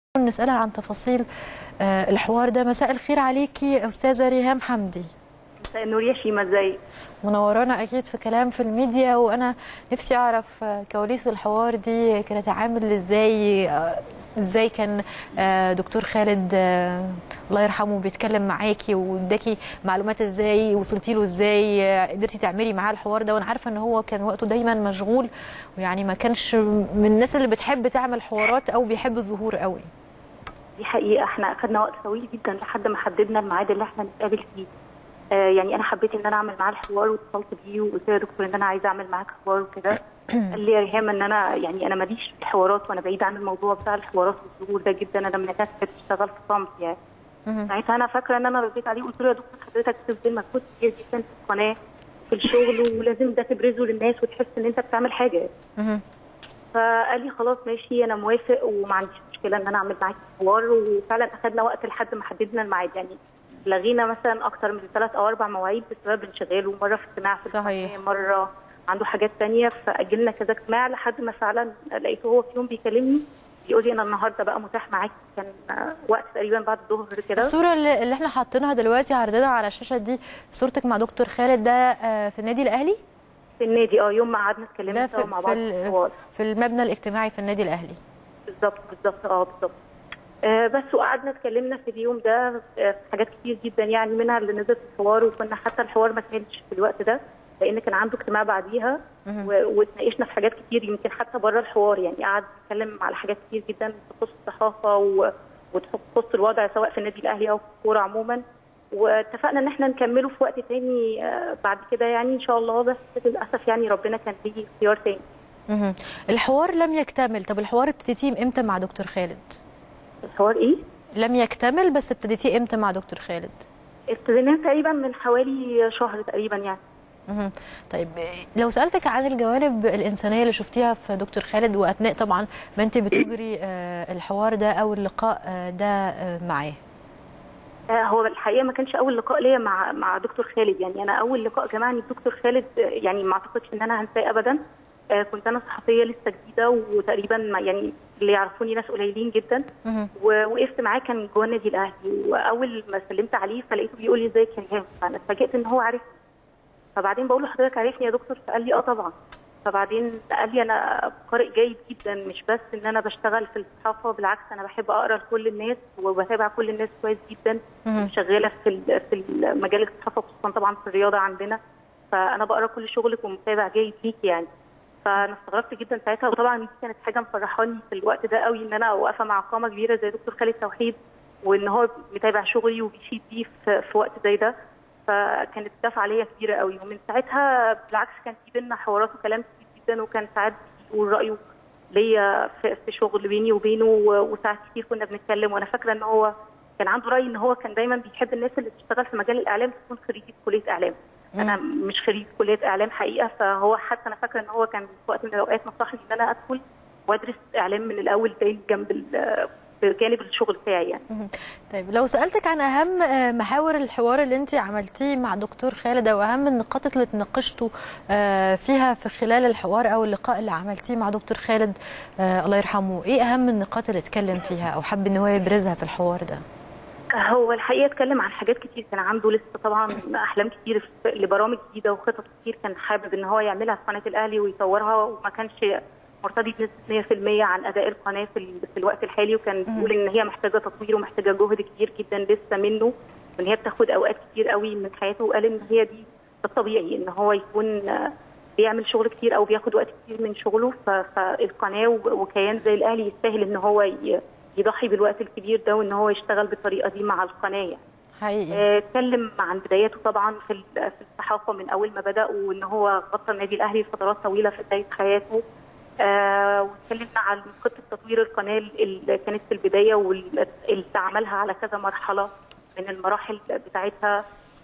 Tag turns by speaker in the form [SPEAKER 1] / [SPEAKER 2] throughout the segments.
[SPEAKER 1] نسألها عن تفاصيل آه، الحوار ده مساء الخير عليكي أستاذة ريهام حمدي
[SPEAKER 2] مساء النور يا شيماء ازيك
[SPEAKER 1] منورانا أكيد في كلام في الميديا وأنا نفسي أعرف آه، كواليس الحوار دي كانت عامل إزاي آه، إزاي كان آه، دكتور خالد آه، الله يرحمه بيتكلم معاكي واداكي معلومات إزاي وصلتي له إزاي آه، قدرتي تعملي معاه الحوار ده وأنا عارفة إن هو كان وقته دايما مشغول ويعني ما كانش من الناس اللي بتحب تعمل حوارات أو بيحب الظهور قوي
[SPEAKER 2] دي حقيقه احنا اخدنا وقت طويل جدا لحد ما حددنا الميعاد اللي احنا نتقابل فيه آه يعني انا حبيت ان انا اعمل معاه الحوار واتصلت بيه وقلت له يا دكتور ان انا عايزه اعمل معاك حوار وكده قال لي يا ريهام ان انا يعني انا ماليش في الحوارات وانا بعيده عن الموضوع بتاع الحوارات والظهور ده جدا انا من الناس اللي بتشتغل في صمت يعني
[SPEAKER 1] مهم.
[SPEAKER 2] ساعتها انا فاكره ان انا رديت عليه قلت له يا دكتور حضرتك بتبذل مجهود كتير جدا في القناه في الشغل ولازم ده تبرزه للناس وتحس ان انت بتعمل حاجه
[SPEAKER 1] مهم.
[SPEAKER 2] فقال لي خلاص ماشي انا موافق وما عنديش مشكله ان انا اعمل معاك حوار وفعلا اخذنا وقت لحد ما حددنا الميعاد يعني لغينا مثلا اكتر من ثلاث او اربع مواعيد بسبب انشغاله مره في اجتماع في
[SPEAKER 1] صحيح.
[SPEAKER 2] القناة، مره عنده حاجات تانية فاجلنا كذا اجتماع لحد ما فعلا لقيته هو في يوم بيكلمني بيقول لي انا النهارده بقى متاح معاك كان آه، وقت تقريبا بعد الظهر كده
[SPEAKER 1] الصورة اللي اللي احنا حاطينها دلوقتي عرضنا على الشاشة دي صورتك مع دكتور خالد ده آه، في النادي الأهلي
[SPEAKER 2] في النادي اه يوم ما قعدنا
[SPEAKER 1] ده
[SPEAKER 2] اتكلمنا
[SPEAKER 1] في,
[SPEAKER 2] سوا مع
[SPEAKER 1] في,
[SPEAKER 2] بعض
[SPEAKER 1] ال-
[SPEAKER 2] حوار.
[SPEAKER 1] في المبنى الاجتماعي في النادي الأهلي
[SPEAKER 2] بالظبط بالظبط اه بالظبط آه بس وقعدنا اتكلمنا في اليوم ده آه، في حاجات كتير جدا يعني منها اللي نزلت الحوار وكنا حتى الحوار ما كانش في الوقت ده لان كان عنده اجتماع بعديها
[SPEAKER 1] مهم.
[SPEAKER 2] و- واتناقشنا في حاجات كتير يمكن حتى بره الحوار يعني قعد يتكلم على حاجات كتير جدا تخص الصحافه و- وتخص الوضع سواء في النادي الاهلي او في الكوره عموما واتفقنا ان احنا نكمله في وقت تاني آه، بعد كده يعني ان شاء الله بس للاسف يعني ربنا كان ليه اختيار تاني
[SPEAKER 1] مهم. الحوار لم يكتمل طب الحوار ابتديتيه امتى مع دكتور خالد
[SPEAKER 2] الحوار ايه؟
[SPEAKER 1] لم يكتمل بس ابتديتيه امتى مع دكتور خالد
[SPEAKER 2] ابتدينا تقريبا من حوالي شهر تقريبا يعني
[SPEAKER 1] مهم. طيب آه، لو سألتك عن الجوانب الإنسانية اللي شفتيها في دكتور خالد وأثناء طبعا ما أنت بتجري آه، الحوار ده أو اللقاء آه، ده آه، معاه
[SPEAKER 2] آه، هو الحقيقه ما كانش اول لقاء ليا مع مع دكتور خالد يعني انا اول لقاء جمعني بدكتور خالد آه، يعني ما اعتقدش ان انا هنساه ابدا آه، كنت انا صحفيه لسه جديده وتقريبا ما- يعني اللي يعرفوني ناس قليلين جدا
[SPEAKER 1] مهم.
[SPEAKER 2] ووقفت معاه كان جوه النادي الاهلي واول ما سلمت عليه فلقيته بيقول لي ازيك يا ريهام فانا اتفاجئت ان هو عارف فبعدين بقول له حضرتك عارفني يا دكتور فقال لي اه طبعا فبعدين قال لي انا قارئ جيد جدا مش بس ان انا بشتغل في الصحافه بالعكس انا بحب اقرا لكل الناس وبتابع كل الناس كويس جدا
[SPEAKER 1] مهم.
[SPEAKER 2] شغاله في ال- في مجال الصحافه خصوصا طبعا في الرياضه عندنا فانا بقرا كل شغلك ومتابع جيد ليك يعني فانا استغربت جدا ساعتها وطبعا دي كانت حاجه مفرحاني في الوقت ده قوي ان انا واقفه مع قامه كبيره زي دكتور خالد توحيد وان هو متابع شغلي وبيشيد بيه في, في وقت زي ده فكانت دفعه ليا كبيره قوي ومن ساعتها بالعكس كان في بينا حوارات وكلام كتير جدا وكان ساعات بيقول رايه ليا في, في شغل بيني وبينه و- وساعات كتير كنا بنتكلم وانا فاكره ان هو كان عنده راي ان هو كان دايما بيحب الناس اللي بتشتغل في مجال الاعلام تكون خريجه كليه اعلام انا مش خريج كليه اعلام حقيقه فهو حتى انا فاكره ان هو كان في وقت من الاوقات نصحني ان انا ادخل وادرس اعلام من الاول تاني جنب ال- بجانب الشغل بتاعي يعني
[SPEAKER 1] مهم. طيب لو سألتك عن أهم آه، محاور الحوار اللي أنت عملتيه مع دكتور خالد أو أهم النقاط اللي اتناقشتوا آه، فيها في خلال الحوار أو اللقاء اللي عملتيه مع دكتور خالد آه، الله يرحمه إيه أهم النقاط اللي اتكلم فيها أو حب إن هو يبرزها في الحوار ده؟
[SPEAKER 2] هو الحقيقه اتكلم عن حاجات كتير كان عنده لسه طبعا احلام كتير في- لبرامج جديده وخطط كتير كان حابب ان هو يعملها في قناه الاهلي ويطورها وما كانش مرتضي بنسبه 100% عن اداء القناه في, ال- في الوقت الحالي وكان بيقول ان هي محتاجه تطوير ومحتاجه جهد كتير جدا لسه منه وان هي بتاخد اوقات كتير قوي من حياته وقال ان هي دي الطبيعي ان هو يكون آه، بيعمل شغل كتير او بياخد وقت كتير من شغله ف- فالقناه و- وكيان زي الاهلي يستاهل ان هو ي- يضحي بالوقت الكبير ده وان هو يشتغل بالطريقه دي مع القناه يعني.
[SPEAKER 1] حقيقي
[SPEAKER 2] آه، اتكلم عن بداياته طبعا في ال- في الصحافه من اول ما بدا وان هو غطى النادي الاهلي لفترات طويله في بدايه حياته آه، واتكلمنا عن خطه تطوير القناه اللي كانت في البدايه واللي عملها على كذا مرحله من المراحل بتاعتها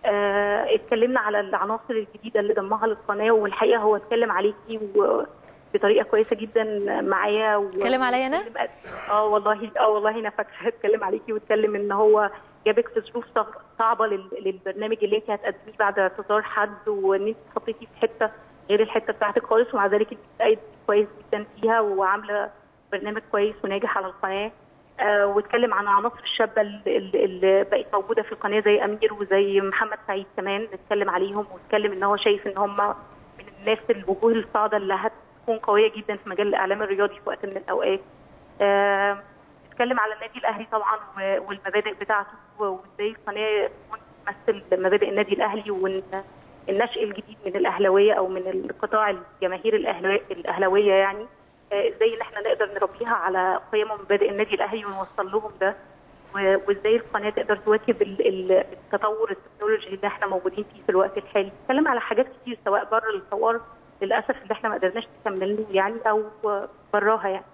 [SPEAKER 2] آه، اتكلمنا على العناصر الجديده اللي ضمها للقناه والحقيقه هو اتكلم عليكي و بطريقه كويسه جدا معايا و-
[SPEAKER 1] اتكلم عليا أنا؟
[SPEAKER 2] اه والله اه والله انا فاكره اتكلم عليكي واتكلم ان هو جابك في ظروف صعب- صعبه لل- للبرنامج اللي انت هتقدميه بعد اعتذار حد وان انت اتحطيتي في حته غير الحته بتاعتك خالص ومع ذلك انت بتأيد كويس جدا فيها وعامله برنامج كويس وناجح على القناه آه، واتكلم عن العناصر الشابه اللي, اللي- اللي بقت موجوده في القناه زي امير وزي محمد سعيد كمان اتكلم عليهم واتكلم ان هو شايف ان هم من الناس الوجوه الصاعده اللي هتكون قويه جدا في مجال الاعلام الرياضي في وقت من الاوقات. آه، اتكلم على النادي الاهلي طبعا و- والمبادئ بتاعته وازاي القناه تكون تمثل مبادئ النادي الاهلي وان النشء الجديد من الاهلاويه او من القطاع الجماهير الأهلا- الاهلاويه يعني آه، ازاي ان احنا نقدر نربيها على قيم ومبادئ النادي الاهلي ونوصل لهم ده و- وازاي القناه تقدر تواكب ال- ال- التطور التكنولوجي اللي احنا موجودين فيه في الوقت الحالي اتكلم على حاجات كتير سواء بره الحوار للاسف اللي احنا ما قدرناش نكمله يعني او براها يعني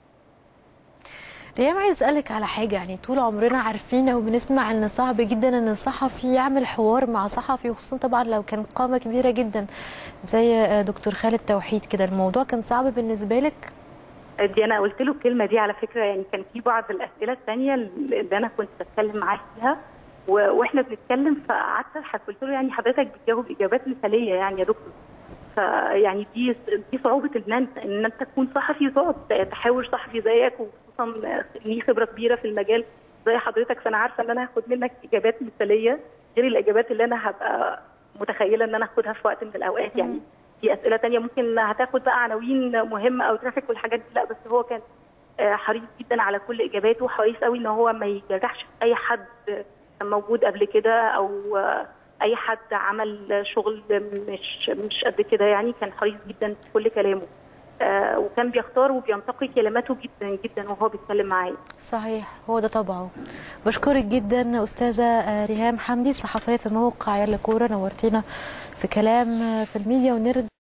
[SPEAKER 1] ريم عايز اسالك على حاجه يعني طول عمرنا عارفين او بنسمع ان صعب جدا ان الصحفي يعمل حوار مع صحفي وخصوصا طبعا لو كان قامه كبيره جدا زي دكتور خالد توحيد كده الموضوع كان صعب بالنسبه لك
[SPEAKER 2] دي انا قلت له الكلمه دي على فكره يعني كان في بعض الاسئله الثانيه اللي انا كنت بتكلم معاه فيها و- واحنا بنتكلم فقعدت اضحك قلت له يعني حضرتك بتجاوب اجابات مثاليه يعني يا دكتور فيعني دي دي صعوبه ان انت ان انت تكون صحفي وتقعد تحاور صحفي زيك وخصوصا ليه خبره كبيره في المجال زي حضرتك فانا عارفه ان انا هاخد منك اجابات مثاليه غير الاجابات اللي انا هبقى متخيله ان انا اخدها في وقت من الاوقات يعني في اسئله تانية ممكن هتاخد بقى عناوين مهمه او ترافيك والحاجات دي لا بس هو كان آه، حريص جدا على كل اجاباته وحريص قوي ان هو ما يجرحش اي حد كان موجود قبل كده او آه، اي حد عمل شغل مش مش قد كده يعني كان حريص جدا في كل كلامه آه، وكان بيختار وبينتقي كلماته جدا جدا وهو بيتكلم معايا
[SPEAKER 1] صحيح هو ده طبعه بشكرك جدا استاذه ريهام حمدي صحفيه في موقع يلا كوره نورتينا في كلام في الميديا ونرجع